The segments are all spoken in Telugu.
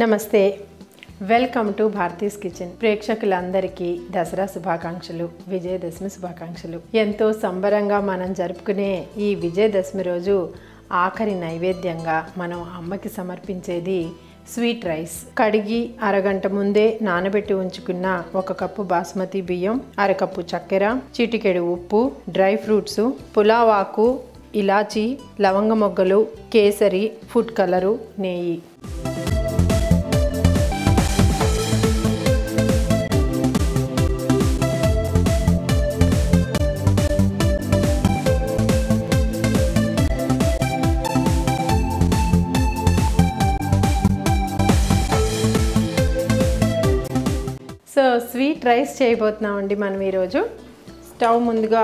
నమస్తే వెల్కమ్ టు భారతీస్ కిచెన్ ప్రేక్షకులందరికీ దసరా శుభాకాంక్షలు విజయదశమి శుభాకాంక్షలు ఎంతో సంబరంగా మనం జరుపుకునే ఈ విజయదశమి రోజు ఆఖరి నైవేద్యంగా మనం అమ్మకి సమర్పించేది స్వీట్ రైస్ కడిగి అరగంట ముందే నానబెట్టి ఉంచుకున్న ఒక కప్పు బాస్మతి బియ్యం అరకప్పు చక్కెర చిటికెడు ఉప్పు డ్రై ఫ్రూట్స్ పులావ్ ఆకు ఇలాచి లవంగ మొగ్గలు కేసరి ఫుడ్ కలరు నెయ్యి సో స్వీట్ రైస్ చేయబోతున్నామండి మనం ఈరోజు స్టవ్ ముందుగా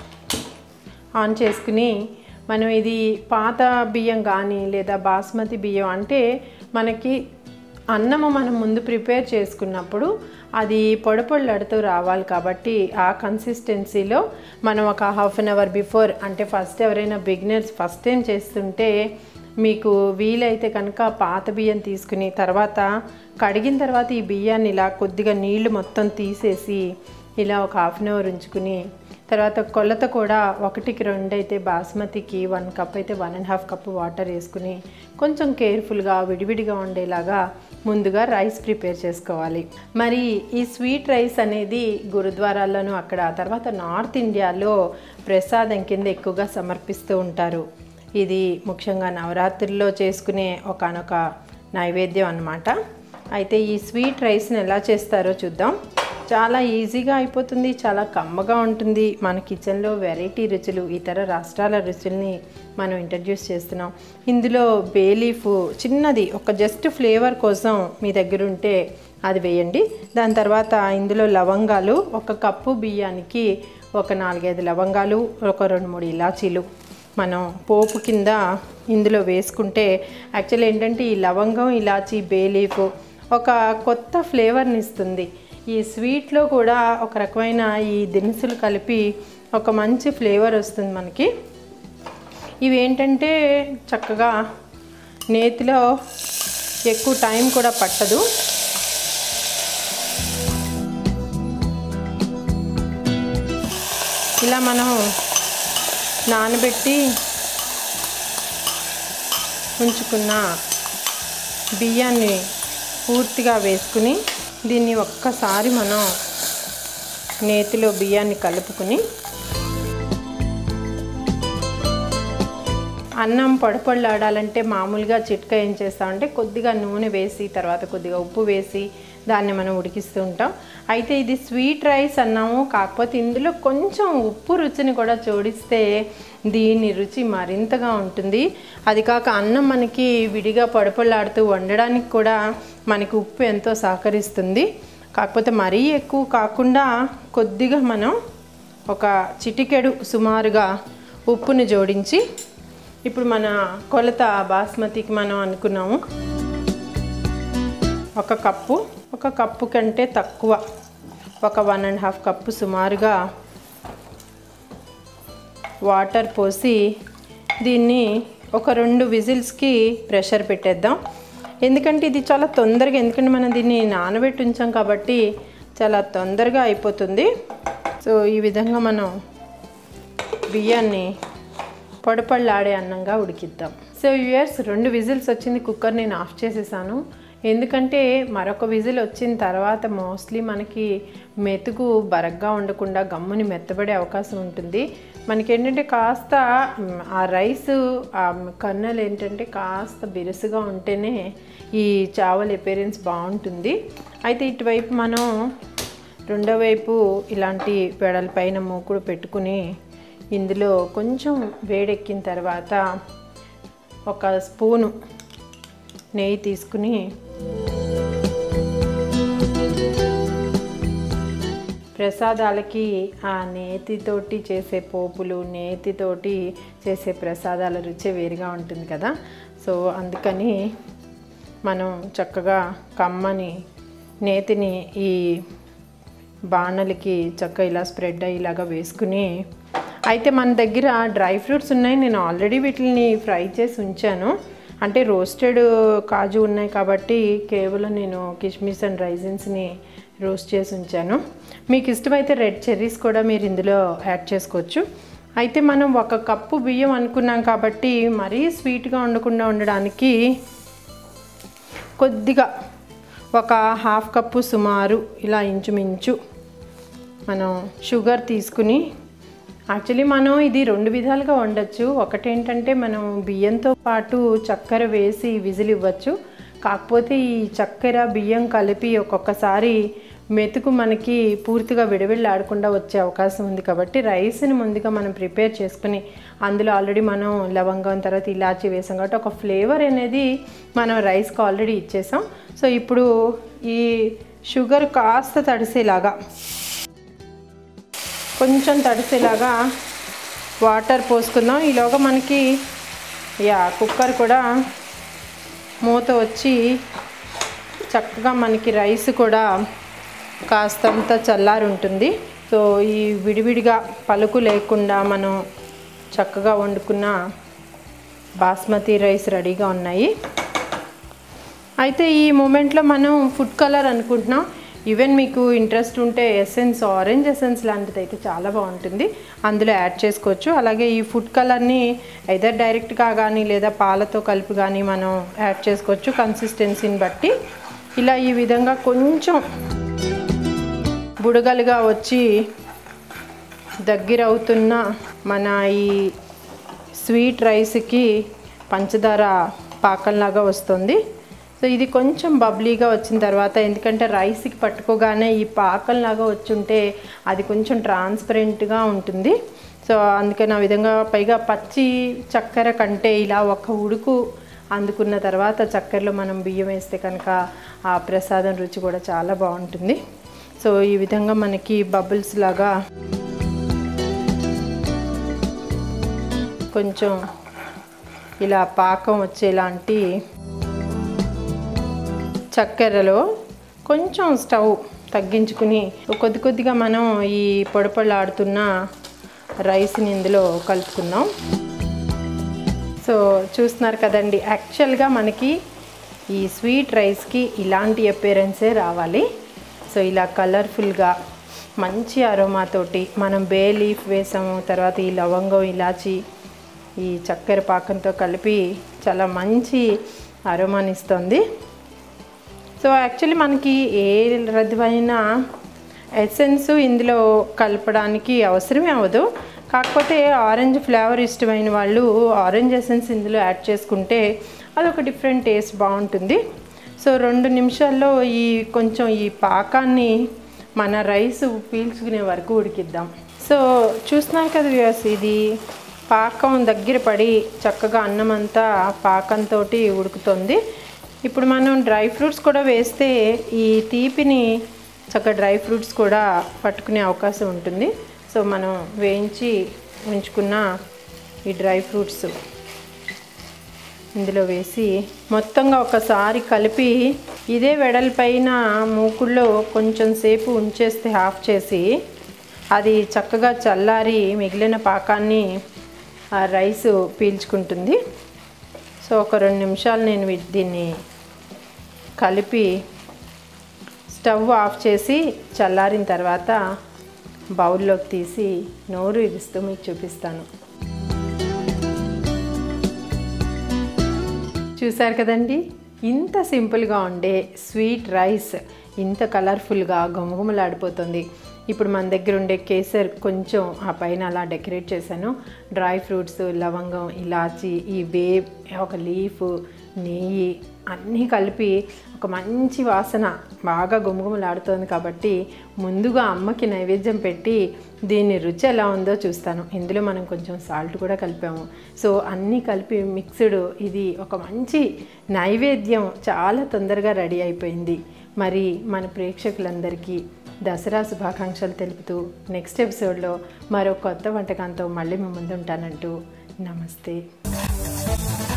ఆన్ చేసుకుని మనం ఇది పాత బియ్యం కానీ లేదా బాస్మతి బియ్యం అంటే మనకి అన్నము మనం ముందు ప్రిపేర్ చేసుకున్నప్పుడు అది పొడి పొడిలాడుతూ రావాలి కాబట్టి ఆ కన్సిస్టెన్సీలో మనం ఒక హాఫ్ అన్ అవర్ బిఫోర్ అంటే ఫస్ట్ ఎవరైనా బిగినర్స్ ఫస్ట్ టైం చేస్తుంటే మీకు వీలైతే కనుక పాత బియ్యం తీసుకుని తర్వాత కడిగిన తర్వాత ఈ బియ్యాన్ని ఇలా కొద్దిగా నీళ్లు మొత్తం తీసేసి ఇలా ఒక హాఫ్ అన్ అవర్ ఉంచుకుని తర్వాత కొలత కూడా ఒకటికి రెండు అయితే బాస్మతికి వన్ కప్ అయితే one and half cup water వేసుకుని కొంచెం కేర్ఫుల్గా విడివిడిగా ఉండేలాగా ముందుగా రైస్ ప్రిపేర్ చేసుకోవాలి మరి ఈ స్వీట్ రైస్ అనేది గురుద్వారాల్లోనూ అక్కడ తర్వాత నార్త్ ఇండియాలో ప్రసాదం కింద ఎక్కువగా సమర్పిస్తూ ఉంటారు ఇది ముఖ్యంగా నవరాత్రుల్లో చేసుకునే ఒకనొక నైవేద్యం అన్నమాట అయితే ఈ స్వీట్ రైస్ని ఎలా చేస్తారో చూద్దాం చాలా ఈజీగా అయిపోతుంది చాలా కమ్మగా ఉంటుంది మన కిచెన్లో వెరైటీ రుచులు ఇతర రాష్ట్రాల రుచుల్ని మనం ఇంట్రడ్యూస్ చేస్తున్నాం ఇందులో బేలీఫ్ చిన్నది ఒక జస్ట్ ఫ్లేవర్ కోసం మీ దగ్గర ఉంటే అది వేయండి దాని తర్వాత ఇందులో లవంగాలు ఒక కప్పు బియ్యానికి ఒక నాలుగైదు లవంగాలు ఒక రెండు మూడు ఇలాచీలు మనం పోపు కింద ఇందులో వేసుకుంటే యాక్చువల్ ఏంటంటే ఈ లవంగం ఇలాచీ బేలీఫ్ ఒక కొత్త ఫ్లేవర్ని ఇస్తుంది ఈ స్వీట్లో కూడా ఒక రకమైన ఈ దినుసులు కలిపి ఒక మంచి ఫ్లేవర్ వస్తుంది మనకి ఇవి ఏంటంటే చక్కగా నేతిలో ఎక్కువ టైం కూడా పట్టదు ఇలా మనం నానబెట్టి ఉంచుకున్న బియ్యాన్ని పూర్తిగా వేసుకుని దీన్ని ఒక్కసారి మనం నేతిలో బియ్యాన్ని కలుపుకుని అన్నం పొడపొళ్ళాడాలంటే మామూలుగా చిట్కా ఏం చేస్తామంటే కొద్దిగా నూనె వేసి తర్వాత కొద్దిగా ఉప్పు వేసి దాన్ని మనం ఉడికిస్తూ ఉంటాం అయితే ఇది స్వీట్ రైస్ అన్నాము కాకపోతే ఇందులో కొంచెం ఉప్పు రుచిని కూడా జోడిస్తే దీని రుచి మరింతగా ఉంటుంది అది కాక అన్నం మనకి విడిగా పొడపొళ్ళాడుతూ వండడానికి కూడా మనకి ఉప్పు ఎంతో సహకరిస్తుంది కాకపోతే మరీ ఎక్కువ కాకుండా కొద్దిగా మనం ఒక చిటికెడు సుమారుగా ఉప్పుని జోడించి ఇప్పుడు మన కొలత బాస్మతికి మనం అనుకున్నాము ఒక కప్పు ఒక కప్పు కంటే తక్కువ ఒక వన్ అండ్ హాఫ్ కప్పు సుమారుగా వాటర్ పోసి దీన్ని ఒక రెండు విజిల్స్కి ప్రెషర్ పెట్టేద్దాం ఎందుకంటే ఇది చాలా తొందరగా ఎందుకంటే మనం దీన్ని నానబెట్టి ఉంచాం కాబట్టి చాలా తొందరగా అయిపోతుంది సో ఈ విధంగా మనం బియ్యాన్ని పొడపళ్ళాడే అన్నంగా ఉడికిద్దాం సో ఇయర్స్ రెండు విజిల్స్ వచ్చింది కుక్కర్ నేను ఆఫ్ చేసేసాను ఎందుకంటే మరొక విజిల్ వచ్చిన తర్వాత మోస్ట్లీ మనకి మెతుకు బరగ్గా ఉండకుండా గమ్ముని మెత్తబడే అవకాశం ఉంటుంది మనకి ఏంటంటే కాస్త ఆ రైస్ ఆ కన్నలు ఏంటంటే కాస్త బిరుసుగా ఉంటేనే ఈ చావల్ ఎపీరియన్స్ బాగుంటుంది అయితే ఇటువైపు మనం రెండో వైపు ఇలాంటి పెడలపైన మూకుడు పెట్టుకుని ఇందులో కొంచెం వేడెక్కిన తర్వాత ఒక స్పూను నెయ్యి తీసుకుని ప్రసాదాలకి ఆ నేతితోటి చేసే పోపులు నేతితోటి చేసే ప్రసాదాల రుచి వేరుగా ఉంటుంది కదా సో అందుకని మనం చక్కగా కమ్మని నేతిని ఈ బాణలకి చక్క ఇలా స్ప్రెడ్ అయ్యేలాగా వేసుకుని అయితే మన దగ్గర డ్రై ఫ్రూట్స్ ఉన్నాయి నేను ఆల్రెడీ వీటిని ఫ్రై చేసి ఉంచాను అంటే రోస్టెడ్ కాజు ఉన్నాయి కాబట్టి కేవలం నేను కిస్మిస్ అండ్ రైజిన్స్ని రోస్ట్ చేసి ఉంచాను మీకు ఇష్టమైతే రెడ్ చెర్రీస్ కూడా మీరు ఇందులో యాడ్ చేసుకోవచ్చు అయితే మనం ఒక కప్పు బియ్యం అనుకున్నాం కాబట్టి మరీ స్వీట్గా ఉండకుండా ఉండడానికి కొద్దిగా ఒక హాఫ్ కప్పు సుమారు ఇలా ఇంచుమించు మనం షుగర్ తీసుకుని యాక్చువల్లీ మనం ఇది రెండు విధాలుగా వండొచ్చు ఒకటేంటంటే మనం బియ్యంతో పాటు చక్కెర వేసి విజిల్ ఇవ్వచ్చు కాకపోతే ఈ చక్కెర బియ్యం కలిపి ఒక్కొక్కసారి మెతుకు మనకి పూర్తిగా విడవిళ్ళాడకుండా వచ్చే అవకాశం ఉంది కాబట్టి రైస్ని ముందుగా మనం ప్రిపేర్ చేసుకుని అందులో ఆల్రెడీ మనం లవంగం తర్వాత ఇలాచి వేసాం కాబట్టి ఒక ఫ్లేవర్ అనేది మనం రైస్కి ఆల్రెడీ ఇచ్చేసాం సో ఇప్పుడు ఈ షుగర్ కాస్త తడిసేలాగా కొంచెం తడిసేలాగా వాటర్ పోసుకుందాం ఈలోగా మనకి యా కుక్కర్ కూడా మూత వచ్చి చక్కగా మనకి రైస్ కూడా కాస్తంత చల్లారి ఉంటుంది సో ఈ విడివిడిగా పలుకు లేకుండా మనం చక్కగా వండుకున్న బాస్మతి రైస్ రెడీగా ఉన్నాయి అయితే ఈ మూమెంట్లో మనం ఫుడ్ కలర్ అనుకుంటున్నాం ఈవెన్ మీకు ఇంట్రెస్ట్ ఉంటే ఎసెన్స్ ఆరెంజ్ ఎసెన్స్ లాంటిది అయితే చాలా బాగుంటుంది అందులో యాడ్ చేసుకోవచ్చు అలాగే ఈ ఫుడ్ కలర్ని ఐదర్ డైరెక్ట్గా కానీ లేదా పాలతో కలిపి కానీ మనం యాడ్ చేసుకోవచ్చు కన్సిస్టెన్సీని బట్టి ఇలా ఈ విధంగా కొంచెం బుడగలుగా వచ్చి దగ్గర అవుతున్న మన ఈ స్వీట్ రైస్కి పంచదార పాకంలాగా వస్తుంది సో ఇది కొంచెం బబ్లీగా వచ్చిన తర్వాత ఎందుకంటే రైస్కి పట్టుకోగానే ఈ పాకంలాగా వచ్చుంటే అది కొంచెం ట్రాన్స్పరెంట్గా ఉంటుంది సో అందుకని ఆ విధంగా పైగా పచ్చి చక్కెర కంటే ఇలా ఒక ఉడుకు అందుకున్న తర్వాత చక్కెరలో మనం బియ్యం వేస్తే కనుక ఆ ప్రసాదం రుచి కూడా చాలా బాగుంటుంది సో ఈ విధంగా మనకి బబుల్స్ లాగా కొంచెం ఇలా పాకం వచ్చేలాంటి చక్కెరలో కొంచెం స్టవ్ తగ్గించుకుని కొద్ది కొద్దిగా మనం ఈ పొడపొలాడుతున్న రైస్ని ఇందులో కలుపుకుందాం సో చూస్తున్నారు కదండి యాక్చువల్గా మనకి ఈ స్వీట్ రైస్కి ఇలాంటి అపేరెన్సే రావాలి సో ఇలా కలర్ఫుల్గా మంచి అరోమాతోటి మనం బే లీఫ్ వేసాము తర్వాత ఈ లవంగం ఇలాచి ఈ చక్కెర పాకంతో కలిపి చాలా మంచి అరోమానిస్తుంది సో యాక్చువల్లీ మనకి ఏ రకమైన ఎసెన్స్ ఇందులో కలపడానికి అవసరమే అవ్వదు కాకపోతే ఆరెంజ్ ఫ్లేవర్ ఇష్టమైన వాళ్ళు ఆరెంజ్ ఎసెన్స్ ఇందులో యాడ్ చేసుకుంటే అదొక డిఫరెంట్ టేస్ట్ బాగుంటుంది సో రెండు నిమిషాల్లో ఈ కొంచెం ఈ పాకాన్ని మన రైస్ పీల్చుకునే వరకు ఉడికిద్దాం సో చూస్తున్నారు కదా వ్యూస్ ఇది పాకం దగ్గర పడి చక్కగా అన్నం అంతా పాకంతో ఉడుకుతుంది ఇప్పుడు మనం డ్రై ఫ్రూట్స్ కూడా వేస్తే ఈ తీపిని చక్కగా డ్రై ఫ్రూట్స్ కూడా పట్టుకునే అవకాశం ఉంటుంది సో మనం వేయించి ఉంచుకున్న ఈ డ్రై ఫ్రూట్స్ ఇందులో వేసి మొత్తంగా ఒకసారి కలిపి ఇదే వెడల్పైన మూకుల్లో కొంచెం సేపు ఉంచేస్తే ఆఫ్ చేసి అది చక్కగా చల్లారి మిగిలిన పాకాన్ని ఆ రైస్ పీల్చుకుంటుంది సో ఒక రెండు నిమిషాలు నేను వీ- దీన్ని కలిపి స్టవ్ ఆఫ్ చేసి చల్లారిన తర్వాత బౌల్లోకి తీసి నోరు ఇరుస్తూ మీకు చూపిస్తాను చూశారు కదండి ఇంత సింపుల్గా ఉండే స్వీట్ రైస్ ఇంత కలర్ఫుల్గా గుమగుమలాడిపోతుంది ఇప్పుడు మన దగ్గర ఉండే కేసర్ కొంచెం ఆ పైన అలా డెకరేట్ చేశాను డ్రై ఫ్రూట్స్ లవంగం ఇలాచి ఈ బే ఒక లీఫ్ నెయ్యి అన్నీ కలిపి ఒక మంచి వాసన బాగా గుమగుమలాడుతోంది కాబట్టి ముందుగా అమ్మకి నైవేద్యం పెట్టి దీని రుచి ఎలా ఉందో చూస్తాను ఇందులో మనం కొంచెం సాల్ట్ కూడా కలిపాము సో అన్నీ కలిపి మిక్స్డ్ ఇది ఒక మంచి నైవేద్యం చాలా తొందరగా రెడీ అయిపోయింది మరి మన ప్రేక్షకులందరికీ దసరా శుభాకాంక్షలు తెలుపుతూ నెక్స్ట్ ఎపిసోడ్లో మరో కొత్త వంటకంతో మళ్ళీ మీ ముందు ఉంటానంటూ నమస్తే